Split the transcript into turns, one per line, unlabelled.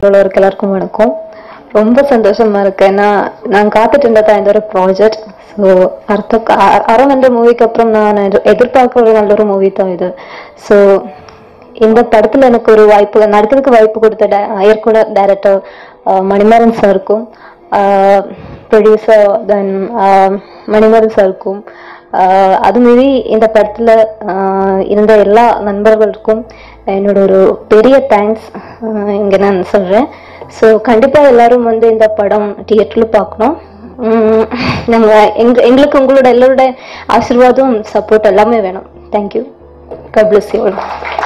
இவ்வளோ எல்லாருக்கும் வணக்கம் ரொம்ப சந்தோஷமா இருக்கு ஏன்னா நான் காத்துட்டு இருந்ததா இந்த ஒரு ப்ராஜெக்ட் ஸோ அர்த்த அ- அறம் என்ற மூவிக்கு அப்புறம் நான் எதிர்- எதிர்பார்க்கிற ஒரு நல்ல ஒரு மூவி தான் இது ஸோ இந்த படத்துல எனக்கு ஒரு வாய்ப்பு நடிக்கிறதுக்கு வாய்ப்பு கொடுத்த ட- அயர்கூட டைரக்டர் மணிமாறன் சாருக்கும் ப்ரொடியூசர் தென் மணிமாறன் சாருக்கும் ஆஹ் அது மீறி இந்த படத்துல ஆஹ் இருந்த எல்லா நண்பர்களுக்கும் என்னோட ஒரு பெரிய தேங்க்ஸ் இங்க நான் சொல்றேன் ஸோ கண்டிப்பா எல்லாரும் வந்து இந்த படம் தியேட்டர்ல பார்க்கணும் உம் நாங்க எங்க எங்களுக்கு உங்களோட எல்லாரோட ஆசீர்வாதம் சப்போர்ட் எல்லாமே வேணும் thank you God bless you all